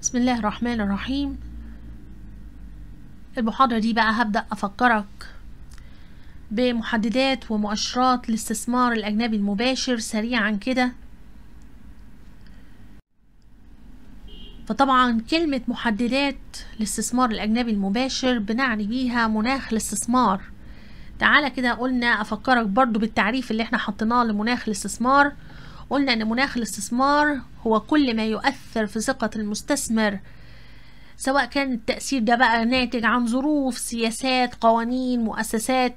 بسم الله الرحمن الرحيم المحاضرة دي بقى هبدأ أفكرك بمحددات ومؤشرات الاستثمار الأجنبي المباشر سريعا كده فطبعا كلمة محددات الاستثمار الأجنبي المباشر بنعني بيها مناخ الاستثمار تعالى كده قلنا أفكرك برضو بالتعريف اللي احنا حطيناه لمناخ الاستثمار قلنا ان مناخ الاستثمار هو كل ما يؤثر في ثقة المستثمر سواء كان التأثير ده بقى ناتج عن ظروف سياسات قوانين مؤسسات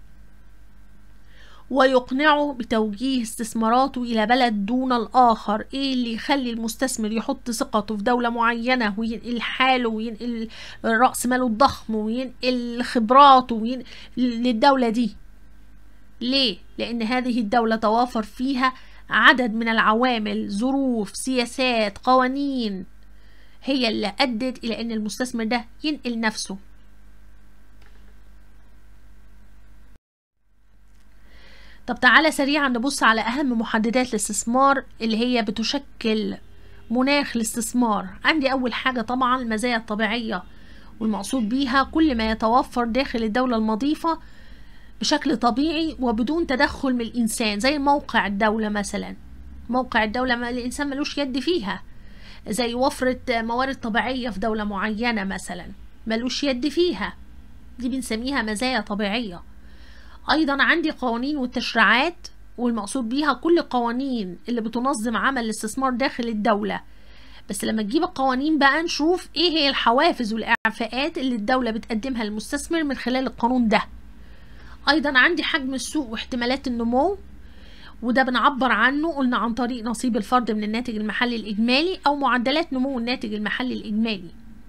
ويقنعه بتوجيه استثماراته إلى بلد دون الآخر إيه اللي يخلي المستثمر يحط ثقته في دولة معينة وينقل حاله وينقل رأس ماله الضخم وينقل خبراته وينقل للدولة دي ليه؟ لأن هذه الدولة توافر فيها عدد من العوامل ظروف سياسات قوانين هي اللي أدت إلى أن المستثمر ده ينقل نفسه طب تعالى سريعا نبص على أهم محددات الاستثمار اللي هي بتشكل مناخ الاستثمار عندي أول حاجة طبعا المزايا الطبيعية والمقصود بيها كل ما يتوفر داخل الدولة المضيفة بشكل طبيعي وبدون تدخل من الإنسان زي موقع الدولة مثلا موقع الدولة ما الإنسان ملوش يد فيها زي وفرة موارد طبيعية في دولة معينة مثلا ملوش يد فيها دي بنسميها مزايا طبيعية أيضا عندي قوانين والتشريعات والمقصود بيها كل قوانين اللي بتنظم عمل الاستثمار داخل الدولة بس لما تجيب القوانين بقى نشوف ايه هي الحوافز والإعفاءات اللي الدولة بتقدمها للمستثمر من خلال القانون ده ايضا عندي حجم السوق واحتمالات النمو وده بنعبر عنه قلنا عن طريق نصيب الفرد من الناتج المحلي الاجمالي او معدلات نمو الناتج المحلي الاجمالي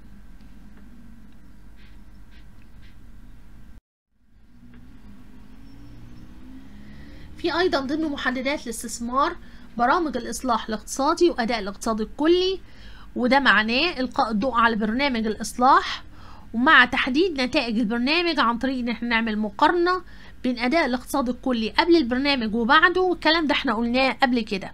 في ايضا ضمن محددات الاستثمار برامج الاصلاح الاقتصادي واداء الاقتصاد الكلي وده معناه القاء الضوء على برنامج الاصلاح ومع تحديد نتائج البرنامج عن طريق ان احنا نعمل مقارنة بين اداء الاقتصاد الكلي قبل البرنامج وبعده والكلام ده احنا قلناه قبل كده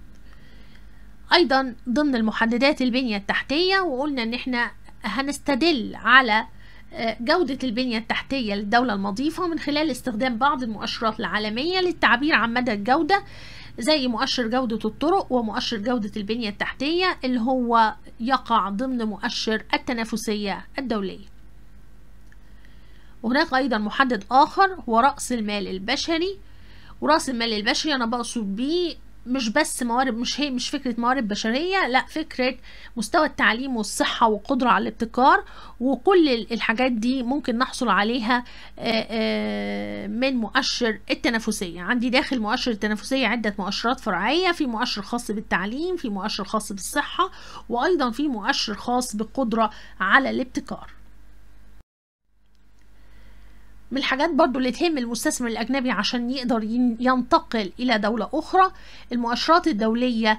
ايضا ضمن المحددات البنية التحتية وقلنا ان احنا هنستدل على جودة البنية التحتية للدولة المضيفة من خلال استخدام بعض المؤشرات العالمية للتعبير عن مدى الجودة زي مؤشر جودة الطرق ومؤشر جودة البنية التحتية اللي هو يقع ضمن مؤشر التنافسية الدولية وهناك أيضا محدد آخر هو رأس المال البشري ورأس المال البشري أنا بقصد بيه مش بس موارد مش هي مش فكرة موارد بشرية لا فكرة مستوى التعليم والصحة والقدرة على الابتكار وكل الحاجات دي ممكن نحصل عليها من مؤشر التنافسية عندي داخل مؤشر التنافسية عدة مؤشرات فرعية في مؤشر خاص بالتعليم في مؤشر خاص بالصحة وأيضا في مؤشر خاص بالقدرة على الابتكار من الحاجات برضو اللي تهم المستثمر الأجنبي عشان يقدر ينتقل إلى دولة أخرى المؤشرات الدولية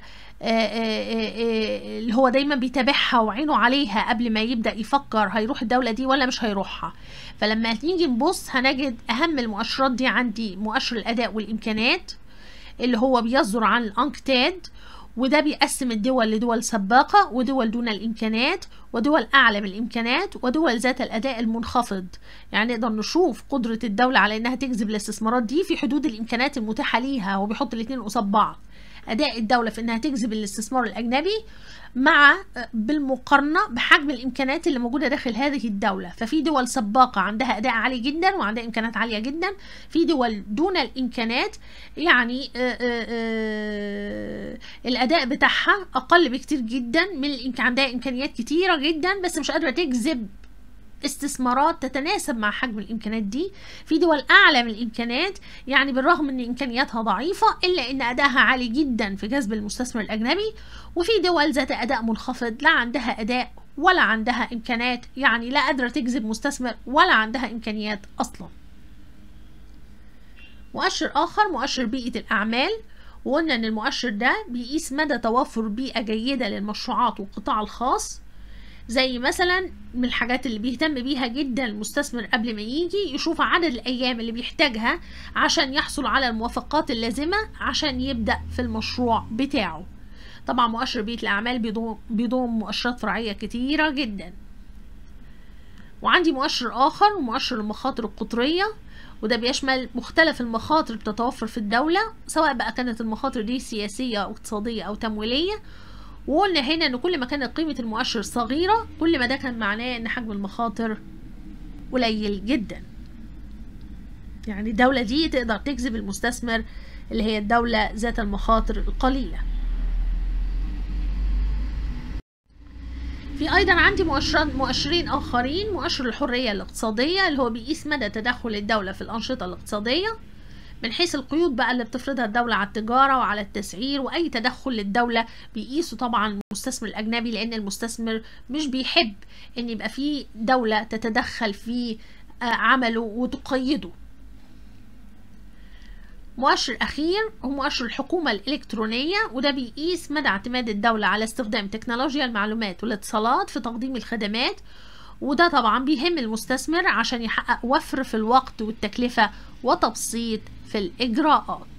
اللي هو دايما بيتابعها وعينه عليها قبل ما يبدأ يفكر هيروح الدولة دي ولا مش هيروحها فلما نيجي نبص هنجد أهم المؤشرات دي عندي مؤشر الأداء والإمكانات اللي هو بيصدر عن الأنكتاد وده بيقسم الدول لدول سباقة ودول دون الإمكانات ودول أعلى من الإمكانات ودول ذات الأداء المنخفض يعني نقدر نشوف قدرة الدولة على إنها تجذب الاستثمارات دي في حدود الإمكانات المتاحة ليها هو بيحط الاتنين قصاد بعض أداء الدولة في إنها تجذب الاستثمار الأجنبي مع بالمقارنة بحجم الإمكانات اللي موجودة داخل هذه الدولة ففي دول سباقة عندها أداء عالي جدا وعندها إمكانات عالية جدا في دول دون الإمكانات يعني آآ آآ الأداء بتاعها أقل بكتير جدا من الإمكان عندها إمكانيات كتيرة جدا بس مش قادرة تجذب استثمارات تتناسب مع حجم الامكانات دي في دول اعلى من الامكانات يعني بالرغم ان امكانياتها ضعيفه الا ان ادائها عالي جدا في جذب المستثمر الاجنبي وفي دول ذات اداء منخفض لا عندها اداء ولا عندها امكانات يعني لا قادره تجذب مستثمر ولا عندها امكانيات اصلا مؤشر اخر مؤشر بيئه الاعمال وقلنا ان المؤشر ده بيقيس مدى توفر بيئه جيده للمشروعات والقطاع الخاص زي مثلا من الحاجات اللي بيهتم بيها جدا المستثمر قبل ما يجي يشوف عدد الأيام اللي بيحتاجها عشان يحصل على الموافقات اللازمة عشان يبدأ في المشروع بتاعه طبعا مؤشر بيئة الأعمال بيضم, بيضم مؤشرات فرعية كتيرة جدا وعندي مؤشر آخر ومؤشر المخاطر القطرية وده بيشمل مختلف المخاطر بتتوفر في الدولة سواء بقى كانت المخاطر دي سياسية أو اقتصادية أو تمويلية وقلنا هنا ان كل ما كانت قيمة المؤشر صغيرة كل ما ده كان معناه ان حجم المخاطر قليل جدا يعني الدولة دي تقدر تجذب المستثمر اللي هي الدولة ذات المخاطر القليلة في أيضا عندي مؤشرات مؤشرين آخرين مؤشر الحرية الاقتصادية اللي هو بيقيس مدى تدخل الدولة في الأنشطة الاقتصادية من حيث القيود بقى اللي بتفرضها الدولة على التجارة وعلى التسعير وأي تدخل للدولة بيقيسوا طبعا المستثمر الأجنبي لأن المستثمر مش بيحب إن يبقى في دولة تتدخل في عمله وتقيده مؤشر أخير هو مؤشر الحكومة الإلكترونية وده بيقيس مدى اعتماد الدولة على استخدام تكنولوجيا المعلومات والاتصالات في تقديم الخدمات وده طبعا بيهم المستثمر عشان يحقق وفر في الوقت والتكلفة وتبسيط في الإجراءات